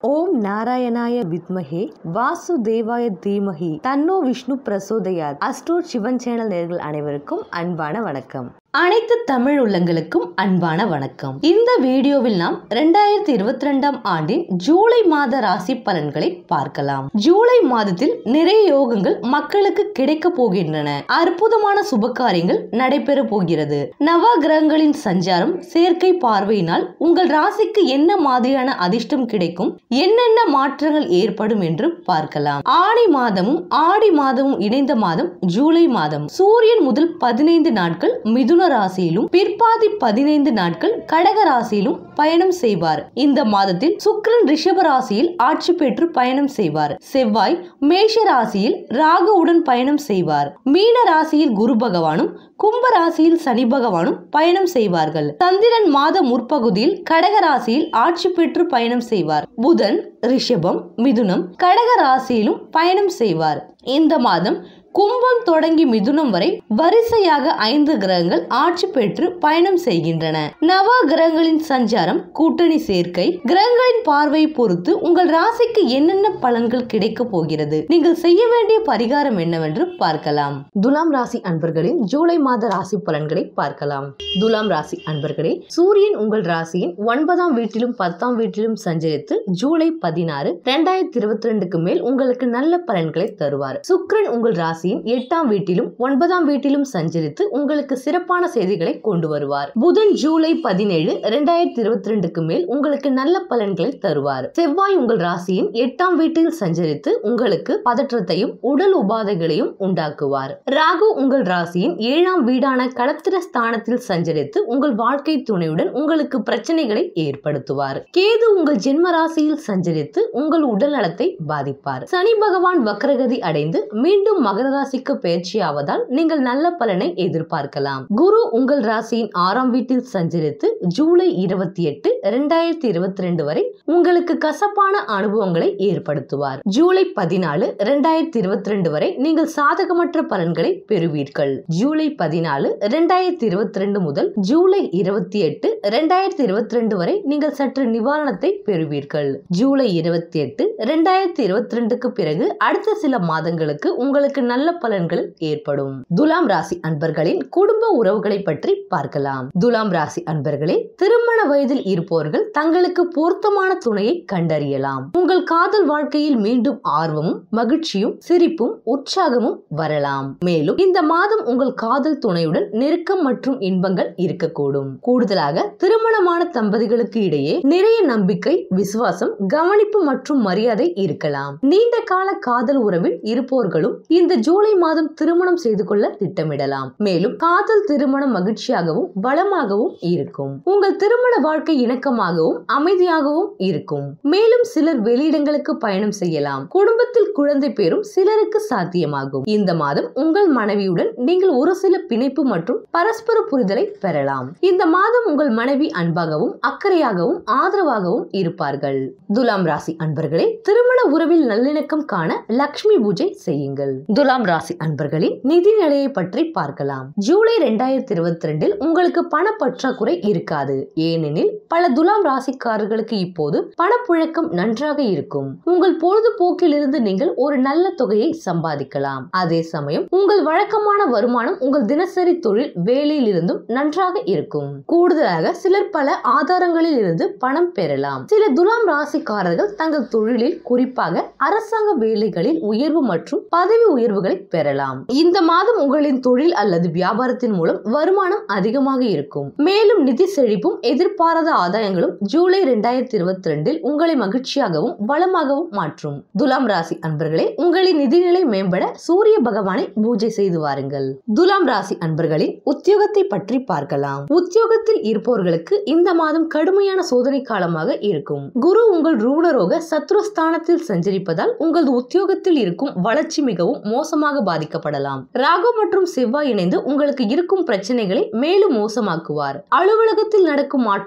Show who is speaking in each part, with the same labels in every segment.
Speaker 1: ஓம் நாராயணாய வித்மஹே வாசுதேவாய தீமஹி தன்னோ விஷ்ணு பிரசோதயாத் அஸ்ட்ரோட் சிவன் சேனல் நேர்கள் அனைவருக்கும் அன்பான வணக்கம் அனைத்து தமிழ் உள்ளங்களுக்கும் அன்பான வணக்கம் இந்த வீடியோவில் நாம் ரெண்டாயிரத்தி இருபத்தி ரெண்டாம் ஆண்டின் ஜூலை மாத ராசி பலன்களை பார்க்கலாம் ஜூலை மாதத்தில் நிறைய யோகங்கள் மக்களுக்கு கிடைக்க போகின்றன அற்புதமான சுபகாரியங்கள் நடைபெற போகிறது நவ கிரகங்களின் சஞ்சாரம் சேர்க்கை பார்வையினால் உங்கள் ராசிக்கு என்ன மாதிரியான அதிர்ஷ்டம் கிடைக்கும் என்னென்ன மாற்றங்கள் ஏற்படும் என்று பார்க்கலாம் ஆணி மாதமும் ஆடி மாதமும் இணைந்த மாதம் ஜூலை மாதம் சூரியன் முதல் பதினைந்து நாட்கள் மிதுன ராசியிலும் பிற்பாதி பதினைந்து நாட்கள் கடக ராசியிலும் பயணம் செய்வார் இந்த மாதத்தில் சுக்கிரன் ரிஷப ராசியில் ஆட்சி பெற்று பயணம் செய்வார் செவ்வாய் மேஷ ராசியில் ராகுவுடன் பயணம் செய்வார் மீன ராசியில் குரு பகவானும் கும்ப ராசியில் சனி பகவானும் பயணம் செய்வார்கள் சந்திரன் மாத முற்பகுதியில் கடக ராசியில் ஆட்சி பெற்று பயணம் செய்வார் புதன் ரிஷபம் மிதுனம் கடக ராசியிலும் பயணம் செய்வார் இந்த மாதம் கும்பம் தொடங்கி மிதுனம் வரை வரிசையாக ஐந்து கிரகங்கள் ஆட்சி பெற்று பயணம் செய்கின்றன நவ கிரகங்களின் சஞ்சாரம் கூட்டணி சேர்க்கை கிரகங்களின் பார்வை பொறுத்து உங்கள் ராசிக்கு என்னென்ன பலன்கள் கிடைக்க போகிறது நீங்கள் செய்ய வேண்டிய பரிகாரம் என்னவென்று பார்க்கலாம் துலாம் ராசி அன்பர்களின் ஜூலை மாத ராசி பலன்களை பார்க்கலாம் துலாம் ராசி அன்பர்களே சூரியன் உங்கள் ராசியின் ஒன்பதாம் வீட்டிலும் பத்தாம் வீட்டிலும் சஞ்சரித்து ஜூலை பதினாறு இரண்டாயிரத்தி இருபத்தி ரெண்டுக்கு மேல் உங்களுக்கு நல்ல பலன்களை தருவார் சுக்கிரன் உங்கள் ராசியின் எட்டாம் வீட்டிலும் ஒன்பதாம் வீட்டிலும் சஞ்சரித்து உங்களுக்கு சிறப்பான செய்திகளை கொண்டு வருவார் புதன் ஜூலை பதினேழு இரண்டாயிரத்தி இருபத்தி ரெண்டுக்கு மேல் உங்களுக்கு நல்ல பலன்களை தருவார் செவ்வாய் உங்கள் ராசியின் எட்டாம் வீட்டில் சஞ்சரித்து உங்களுக்கு பதற்றத்தையும் உடல் உபாதைகளையும் உண்டாக்குவார் ராகு உங்கள் ராசியின் ஏழாம் வீடான களத்திர ஸ்தானத்தில் சஞ்சரித்து உங்கள் வாழ்க்கை துணையுடன் உங்களுக்கு பிரச்சனைகளை ஏற்படுத்துவார் கேது உங்கள் ஜென்ம ராசியில் சஞ்சரித்து உங்கள் உடல் நலத்தை பாதிப்பார் சனி பகவான் வக்ரகதி அடைந்து மீண்டும் மகர ராசிக்கு பயிற்சியாவதால் நீங்கள் நல்ல பலனை எதிர்பார்க்கலாம் குரு உங்கள் ராசியின் ஆறாம் வீட்டில் சஞ்சரித்து ஜூலை இருபத்தி எட்டு இரண்டாயிரத்தி இருபத்தி ரெண்டு வரை உங்களுக்கு கசப்பான அனுபவங்களை ஏற்படுத்துவார் ஜூலை பதினாலு இரண்டாயிரத்தி இருபத்தி ரெண்டு வரை நீங்கள் சாதகமற்ற பலன்களை பெறுவீர்கள் ஜூலை பதினாலு இரண்டாயிரத்தி இருபத்தி ரெண்டு முதல் ஜூலை இருபத்தி எட்டு இரண்டாயிரத்தி இருபத்தி ரெண்டு வரை நீங்கள் சற்று நிவாரணத்தை பெறுவீர்கள் ஜூலை இருபத்தி எட்டு இரண்டாயிரத்தி இருபத்தி ரெண்டுக்கு பிறகு அடுத்த சில மாதங்களுக்கு உங்களுக்கு நல்ல பலன்கள் ஏற்படும் துலாம் ராசி அன்பர்களின் குடும்ப உறவுகளை பற்றி பார்க்கலாம் துலாம் ராசி அன்பர்களே திருமண வயதில் இருப்பவர்கள் தங்களுக்கு பொருத்தமான துணையை கண்டறியலாம் உங்கள் காதல் வாழ்க்கையில் மீண்டும் ஆர்வமும் மகிழ்ச்சியும் சிரிப்பும் உற்சாகமும் வரலாம் மேலும் இந்த மாதம் உங்கள் காதல் துணையுடன் நெருக்கம் மற்றும் இன்பங்கள் இருக்கக்கூடும் கூடுதலாக திருமணமான தம்பதிகளுக்கு இடையே நிறைய நம்பிக்கை விசுவாசம் கவனிப்பு மற்றும் மரியாதை இருக்கலாம் நீண்ட கால காதல் உறவில் இருப்பவர்களும் இந்த ஜூலை மாதம் திருமணம் செய்து கொள்ள திட்டமிடலாம் மேலும் காதல் திருமணம் மகிழ்ச்சியாகவும் வளமாகவும் இருக்கும் உங்கள் திருமண வாழ்க்கை இணக்கமாகவும் அமைதியாகவும் இருக்கும் மேலும் சிலர் வெளியிடங்களுக்கு பயணம் செய்யலாம் குடும்பத்தில் குழந்தை பேரும் சிலருக்கு சாத்தியமாகும் இந்த மாதம் உங்கள் மனைவியுடன் நீங்கள் ஒரு சில பிணைப்பு மற்றும் பரஸ்பர புரிதலை பெறலாம் இந்த மாதம் உங்கள் மனைவி அன்பாகவும் அக்கறையாகவும் ஆதரவாகவும் இருப்பார்கள் துலாம் ராசி அன்பர்களே திருமண உறவில் நல்லிணக்கம் காண லக்ஷ்மி பூஜை செய்யுங்கள் துலாம் ராசி அன்பர்களின் நிதி நிலையை பற்றி பார்க்கலாம் ஜூலை இரண்டாயிரத்தி இருபத்தி ரெண்டில் உங்களுக்கு பண பற்றாக்குறை இருக்காது ஏனெனில் பல துலாம் ராசிக்காரர்களுக்கு இப்போது பணப்புழக்கம் நன்றாக இருக்கும் உங்கள் பொழுதுபோக்கில் இருந்து நீங்கள் ஒரு நல்ல தொகையை சம்பாதிக்கலாம் அதே சமயம் உங்கள் வழக்கமான வருமானம் உங்கள் தினசரி தொழில் வேலையில் இருந்தும் நன்றாக இருக்கும் கூடுதலாக சிலர் பல ஆதாரங்களில் இருந்து பணம் பெறலாம் சில துலாம் ராசிக்காரர்கள் தங்கள் தொழிலில் குறிப்பாக அரசாங்க வேலைகளில் உயர்வு மற்றும் பதவி உயர்வுகளை பெறலாம் இந்த மாதம் உங்களின் தொழில் அல்லது வியாபாரத்தின் மூலம் வருமானம் அதிகமாக இருக்கும் மேலும் நிதி செழிப்பும் எதிர்பாராத ஆதாயங்களும் ஜூலை இரண்டாயிரத்தி இருபத்தி ரெண்டில் உங்களை மகிழ்ச்சியாகவும் வளமாகவும் மாற்றும் துலாம் ராசி அன்பர்களே உங்களின் நிதிநிலை மேம்பட சூரிய பகவானை பூஜை செய்து வாருங்கள் துலாம் ராசி அன்பர்களின் உத்தியோகத்தை பற்றி பார்க்கலாம் உத்தியோகத்தில் இருப்பவர்களுக்கு இந்த மாதம் கடுமையான சோதனை காலமாக இருக்கும் குரு உங்கள் ரூணரோக சத்ருஸ்தானத்தில் சஞ்சரிப்பதால் உங்கள் உத்தியோகத்தில் இருக்கும் வளர்ச்சி மிகவும் மோசமாக பாதிக்கப்படலாம் ராகு மற்றும் செவ்வாய் இணைந்து உங்களுக்கு இருக்கும் பிரச்சனைகளை மேலும் மோசமாக்குவார் அலுவலகத்தில் நடக்கும் மாற்றங்களால்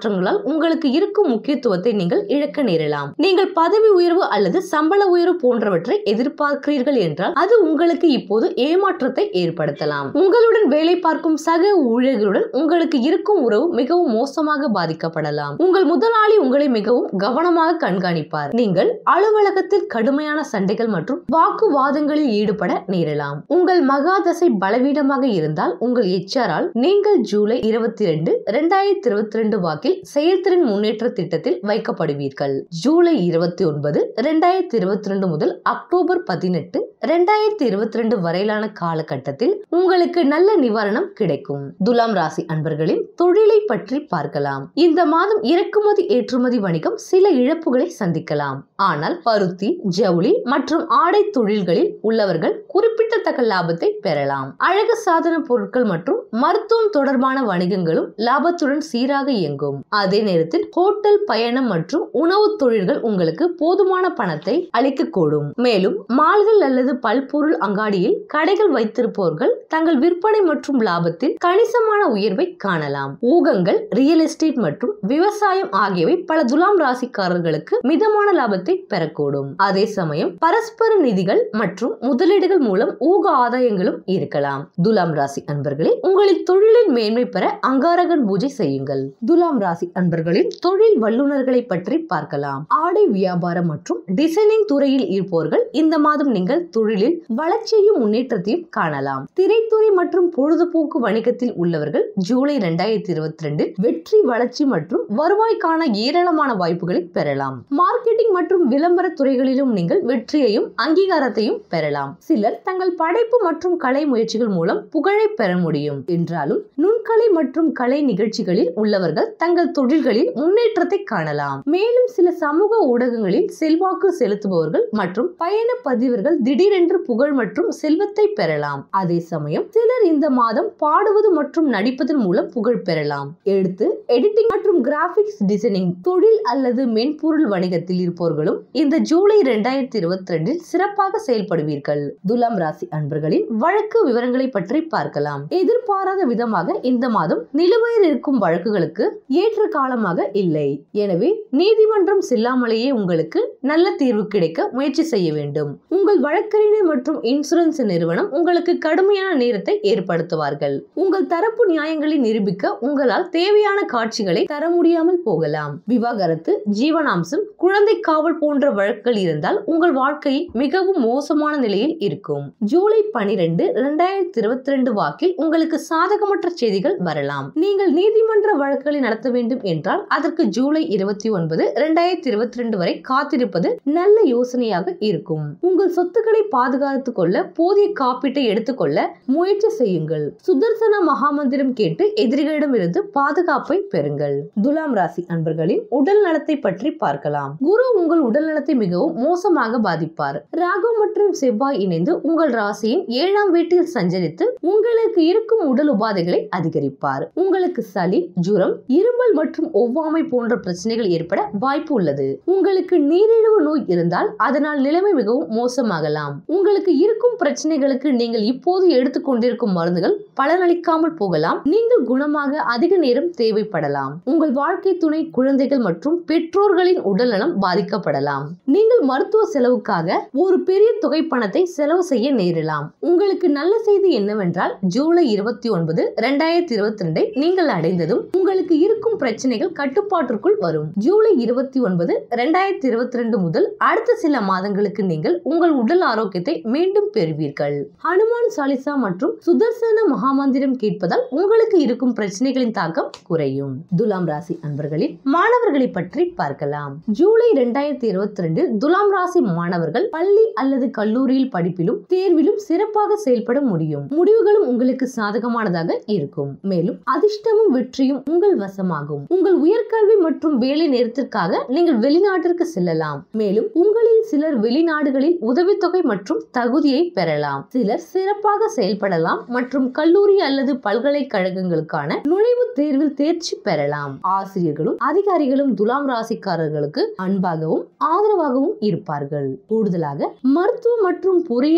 Speaker 1: உங்களுக்கு இருக்கும் முக்கியத்துவத்தை நீங்கள் இழக்க நேரலாம் நீங்கள் பதவி உயர்வு அல்லது சம்பள உயர்வு போன்றவற்றை எதிர்பார்க்கிறீர்கள் என்றால் அது உங்களுக்கு இப்போது ஏமாற்றத்தை ஏற்படுத்தலாம் உங்களுடன் வேலை பார்க்கும் சக ஊழியர்களுடன் உங்களுக்கு இருக்கும் உறவு மிகவும் மோசமாக பாதிக்கப்படலாம் உங்கள் முதலாளி உங்களை மிகவும் கவனமாக கண்காணிப்பார் நீங்கள் அலுவலகத்தில் கடுமையான சண்டைகள் மற்றும் வாக்குவாதங்களில் ஈடுபட நேரலாம் உங்கள் மகாதசை பலவீனமாக இருந்தால் உங்கள் எச்ஆரால் நீங்கள் ஜூலை இருபத்தி ரெண்டு இரண்டாயிரத்தி இருபத்தி ரெண்டு வாக்கில் செயல்திறன் முன்னேற்ற திட்டத்தில் வைக்கப்படுவீர்கள் ஜூலை இருபத்தி ஒன்பது இரண்டாயிரத்தி இருபத்தி ரெண்டு முதல் அக்டோபர் பதினெட்டு இரண்டாயிரத்தி இருபத்தி ரெண்டு வரையிலான காலகட்டத்தில் உங்களுக்கு நல்ல நிவாரணம் கிடைக்கும் துலாம் ராசி அன்பர்களின் தொழிலை பற்றி பார்க்கலாம் இந்த மாதம் இறக்குமதி ஏற்றுமதி வணிகம் சில இழப்புகளை சந்திக்கலாம் ஆனால் பருத்தி ஜவுளி மற்றும் ஆடை தொழில்களில் உள்ளவர்கள் குறிப்பிடத்தக்க லாபத்தை பெறலாம் அழகு சாதன பொருட்கள் மற்றும் மருத்துவம் தொடர்பான வணிகங்களும் லாபத்துடன் சீராக இயங்கும் அதே நேரத்தில் ஹோட்டல் பயணம் மற்றும் உணவு தொழில்கள் உங்களுக்கு போதுமான பணத்தை அளிக்கக்கூடும் மேலும் மால்கள் அல்லது பல்பொருள் அங்காடியில் கடைகள் வைத்திருப்பவர்கள் தங்கள் விற்பனை மற்றும் லாபத்தில் கணிசமான உயர்வை காணலாம் ஊகங்கள் ரியல் எஸ்டேட் மற்றும் விவசாயம் ஆகியவை பல துலாம் ராசிக்காரர்களுக்கு மிதமான லாபத்தை பெறக்கூடும் அதே சமயம் பரஸ்பர நிதிகள் மற்றும் முதலீடுகள் மூலம் ஊக ஆதாயங்களும் இருக்கலாம் துலாம் ராசி அன்பர்களே உங்களின் தொழிலில் மேன்மை பெற அங்காரகன் பூஜை செய்யுங்கள் துலாம் ராசி அன்பர்களின் தொழில் வல்லுநர்களை பற்றி பார்க்கலாம் ஆடை வியாபாரம் மற்றும் டிசைனிங் துறையில் இருப்பவர்கள் இந்த மாதம் நீங்கள் தொழிலில் வளர்ச்சியையும் முன்னேற்றத்தையும் காணலாம் திரைத்துறை மற்றும் பொழுதுபோக்கு வணிகத்தில் உள்ளவர்கள் ஜூலை இரண்டாயிரத்தி இருபத்தி ரெண்டில் வெற்றி வளர்ச்சி மற்றும் வருவாய்க்கான ஏராளமான வாய்ப்புகளை பெறலாம் மார்க்கெட்டிங் மற்றும் விளம்பர துறைகளிலும் நீங்கள் வெற்றியையும் அங்கீகாரத்தையும் பெறலாம் சிலர் தங்கள் படைப்பு மற்றும் கலை முயற்சிகள் மூலம் புகழை பெற முடியும் என்றாலும் நுண்கலை மற்றும் கலை நிகழ்ச்சிகளில் உள்ளவர்கள் தங்கள் தொழில்களில் முன்னேற்றத்தை காணலாம் மேலும் சில சமூக ஊடகங்களில் செல்வாக்கு செலுத்துபவர்கள் மற்றும் பயண பதிவர்கள் திடீரென்று புகழ் மற்றும் செல்வத்தை பெறலாம் அதே சமயம் சிலர் இந்த மாதம் பாடுவது மற்றும் நடிப்பதன் மூலம் புகழ் பெறலாம் எழுத்து எடிட்டிங் மற்றும் கிராபிக்ஸ் டிசைனிங் தொழில் அல்லது மென்பொருள் வணிகத்தில் இருப்பவர்களும் இந்த ஜூலை இரண்டாயிரத்தி இருபத்தி ரெண்டில் சிறப்பாக செயல்படுவீர்கள் துலாம் ராசி அன்பர்களின் வழக்கு விவரங்களை பற்றி பார்க்கலாம் எதிர்பாராத விதமாக இந்த மாதம் நிலுவையில் இருக்கும் வழக்குகளுக்கு ஏற்ற காலமாக இல்லை எனவே நீதிமன்றம் செல்லாமலேயே உங்களுக்கு நல்ல தீர்வு கிடைக்க முயற்சி செய்ய வேண்டும் உங்கள் வழக்கறிஞர் மற்றும் இன்சூரன்ஸ் நிறுவனம் உங்களுக்கு கடுமையான நேரத்தை ஏற்படுத்துவார்கள் உங்கள் தரப்பு நியாயங்களை நிரூபிக்க உங்களால் தேவையான காட்சிகளை தர முடியாமல் போகலாம் விவாகரத்து ஜீவனாம்சம் குழந்தை காவல் போன்ற வழக்குகள் இருந்தால் உங்கள் வாழ்க்கை மிகவும் மோசமான நிலையில் இருக்கும் ஜூலை பனிரெண்டு இரண்டாயிரத்தி இருபத்தி ரெண்டு வாக்கில் உங்களுக்கு சாதகமற்ற செய்திகள் வரலாம் நீங்கள் நீதிமன்ற வழக்குகளை நடத்த வேண்டும் என்றால் அதற்கு ஜூலை இருபத்தி ஒன்பது இரண்டாயிரத்தி இருபத்தி ரெண்டு வரை காத்திருப்பது நல்ல யோசனையாக இருக்கும் உங்கள் சொத்துக்களை பாதுகாத்துக் கொள்ள போதிய காப்பீட்டை எடுத்துக்கொள்ள முயற்சி செய்யுங்கள் சுதர்சன மகாமந்திரம் கேட்டு எதிரிகளிடமிருந்து பாதுகாப்பை பெறுங்கள் துலாம் ராசி அன்பர்களின் உடல் நலத்தை பற்றி பார்க்கலாம் குரு உங்கள் உடல் நலத்தை மிகவும் மோசமாக பாதிப்பார் ராகு மற்றும் செவ்வாய் இணைந்து உங்கள் ராசியின் ஏழாம் வீட்டில் சஞ்சரித்து உங்களுக்கு இருக்கும் உடல் உபாதைகளை அதிகரிப்பார் உங்களுக்கு சளி ஜுரம் இருமல் மற்றும் ஒவ்வாமை போன்ற பிரச்சனைகள் ஏற்பட வாய்ப்பு உள்ளது உங்களுக்கு நீரிழிவு நோய் இருந்தால் அதனால் நிலைமை மிகவும் மோசமாகலாம் உங்களுக்கு இருக்கும் பிரச்சனைகளுக்கு நீங்கள் இப்போது எடுத்துக்கொண்டிருக்கும் மருந்துகள் பலனளிக்காமல் போகலாம் நீங்கள் குணமாக அதிக நேரம் தேவைப்படலாம் உங்கள் வாழ்க்கை துணை குழந்தைகள் மற்றும் பெற்றோர்களின் உடல்நலம் பாதிக்கப்படலாம் நீங்கள் மருத்துவ செலவுக்காக ஒரு பெரிய தொகை பணத்தை செலவு செய்ய நேரலாம் உங்களுக்கு நல்ல செய்தி என்னவென்றால் ஜூலை இருபத்தி ஒன்பது இரண்டாயிரத்தி இருபத்தி ரெண்டை நீங்கள் அடைந்ததும் உங்களுக்கு இருக்கும் பிரச்சனைகள் கட்டுப்பாட்டிற்குள் வரும் ஜூலை இருபத்தி ஒன்பது இரண்டாயிரத்தி இருபத்தி ரெண்டு முதல் அடுத்த சில மாதங்களுக்கு நீங்கள் உங்கள் உடல் ஆரோக்கியத்தை மீண்டும் பெறுவீர்கள் ஹனுமான் சாலிசா மற்றும் சுதர்சன மகாமந்திரம் கேட்பதால் உங்களுக்கு இருக்கும் பிரச்சனைகளின் தாக்கம் குறையும் துலாம் ராசி அன்பர்களின் மாணவர்களை பற்றி பார்க்கலாம் ஜூலை இரண்டாயிரத்தி இருபத்தி ரெண்டில் துலாம் ராசி மாணவர்கள் பள்ளி அல்லது கல்லூரியில் படிப்பிலும் தேர்விலும் சிறப்பாக செயல்பட முடியும் முடிவுகளும் உங்களுக்கு சாதகமானதாக இருக்கும் மேலும் அதிர்ஷ்டமும் வெற்றியும் உங்கள் வசமாகும் உங்கள் உயர்கல்வி மற்றும் வேலை நேரத்திற்காக நீங்கள் வெளிநாட்டிற்கு செல்லலாம் மேலும் உங்களில் சிலர் வெளிநாடுகளில் உதவித்தொகை மற்றும் தகுதியை பெறலாம் சிலர் சிறப்பாக செயல்படலாம் மற்றும் கல்லூரி அல்லது பல்கலைக்கழகங்களுக்கான நுழைவுத் தேர்வில் தேர்ச்சி பெறலாம் ஆசிரியர்களும் அதிகாரிகளும் துலாம் ராசிக்காரர்களுக்கு அன்பாகவும் ஆதரவாகவும் இருப்பார்கள் கூடுதலாக மருத்துவ மற்றும் பொறியியல்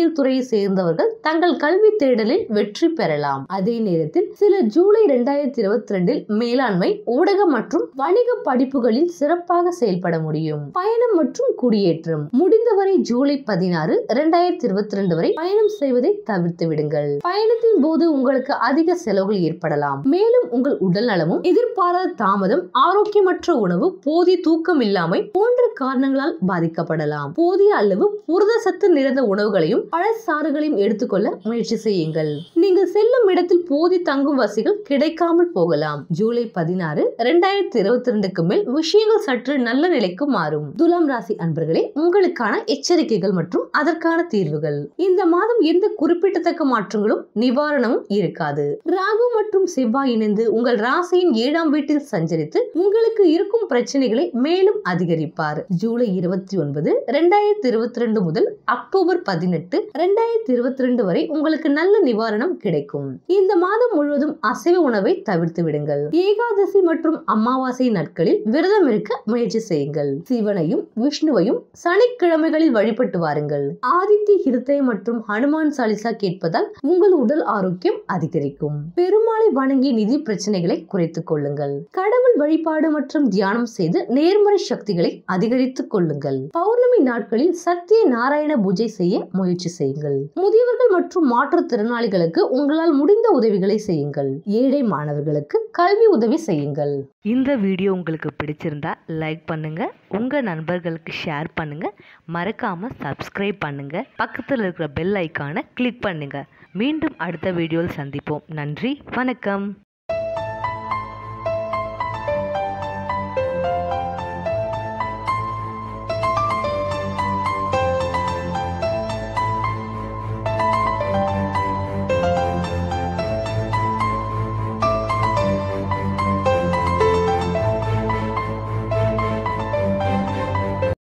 Speaker 1: பொறியியல் துறையை சேர்ந்தவர்கள் தங்கள் கல்வி தேடலில் வெற்றி பெறலாம் அதே நேரத்தில் சில ஜூலை இரண்டாயிரத்தி இருபத்தி ரெண்டில் மேலாண்மை ஊடகம் மற்றும் வணிக படிப்புகளில் சிறப்பாக செயல்பட முடியும் பயணம் மற்றும் குடியேற்றம் முடிந்தவரை ஜூலை பதினாறு இரண்டாயிரத்தி இருபத்தி ரெண்டு வரை பயணம் செய்வதை தவிர்த்து விடுங்கள் பயணத்தின் போது உங்களுக்கு அதிக செலவுகள் ஏற்படலாம் மேலும் உங்கள் உடல் நலமும் எதிர்பாராத தாமதம் ஆரோக்கியமற்ற உணவு போதிய தூக்கம் இல்லாமை போன்ற காரணங்களால் பாதிக்கப்படலாம் போதிய அளவு புரத சத்து நிறைந்த உணவுகளையும் பழச்சாறுகளையும் எடுத்துக்கொள்ள முயற்சி செய்யுங்கள் நீங்கள் செல்லும் இடத்தில் போதி தங்கும் வசதிகள் கிடைக்காமல் போகலாம் ஜூலை பதினாறு இரண்டாயிரத்தி இருபத்தி ரெண்டுக்கு மேல் விஷயங்கள் சற்று நல்ல நிலைக்கு மாறும் துலாம் ராசி அன்பர்களே உங்களுக்கான எச்சரிக்கைகள் மற்றும் அதற்கான தீர்வுகள் இந்த மாதம் எந்த குறிப்பிடத்தக்க மாற்றங்களும் நிவாரணமும் இருக்காது ராகு மற்றும் செவ்வாய் இணைந்து உங்கள் ராசியின் ஏழாம் வீட்டில் சஞ்சரித்து உங்களுக்கு இருக்கும் பிரச்சனைகளை மேலும் அதிகரிப்பார் ஜூலை இருபத்தி ஒன்பது இரண்டாயிரத்தி இருபத்தி ரெண்டு முதல் அக்டோபர் பதினெட்டு இரண்டாயிரத்தி இருபத்தி ரெண்டு வரை உங்களுக்கு நல்ல நிவாரணம் கிடைக்கும் இந்த மாதம் முழுவதும் அசைவ உணவை தவிர்த்து விடுங்கள் ஏகாதசி மற்றும் அமாவாசை நாட்களில் விரதம் இருக்க முயற்சி செய்யுங்கள் சிவனையும் விஷ்ணுவையும் சனிக்கிழமைகளில் வழிபட்டு வாருங்கள் ஆதித்ய ஹிருதய மற்றும் ஹனுமான் சாலிசா கேட்பதால் உங்கள் உடல் ஆரோக்கியம் அதிகரிக்கும் பெருமாளை வணங்கி நிதி பிரச்சனைகளை குறைத்துக் கொள்ளுங்கள் கடவுள் வழிபாடு மற்றும் தியானம் செய்து நேர்மறை சக்திகளை அதிகரித்துக் கொள்ளுங்கள் பௌர்ணமி நாட்களில் சத்திய நாராயண பூஜை செய்ய முயற்சி செய்யுங்கள் முதியவர்கள் மற்றும் மாற்றுத்திறனாளிகளுக்கு உங்களால் முடிந்த உதவிகளை செய்யுங்கள் ஏழை மாணவர்களுக்கு கல்வி உதவி செய்யுங்கள்
Speaker 2: இந்த வீடியோ உங்களுக்கு பிடிச்சிருந்தா லைக் பண்ணுங்க உங்க நண்பர்களுக்கு ஷேர் பண்ணுங்க மறக்காம சப்ஸ்கிரைப் பண்ணுங்க பக்கத்தில் இருக்கிற பெல் ஐக்கானை கிளிக் பண்ணுங்க மீண்டும் அடுத்த வீடியோவில் சந்திப்போம் நன்றி வணக்கம்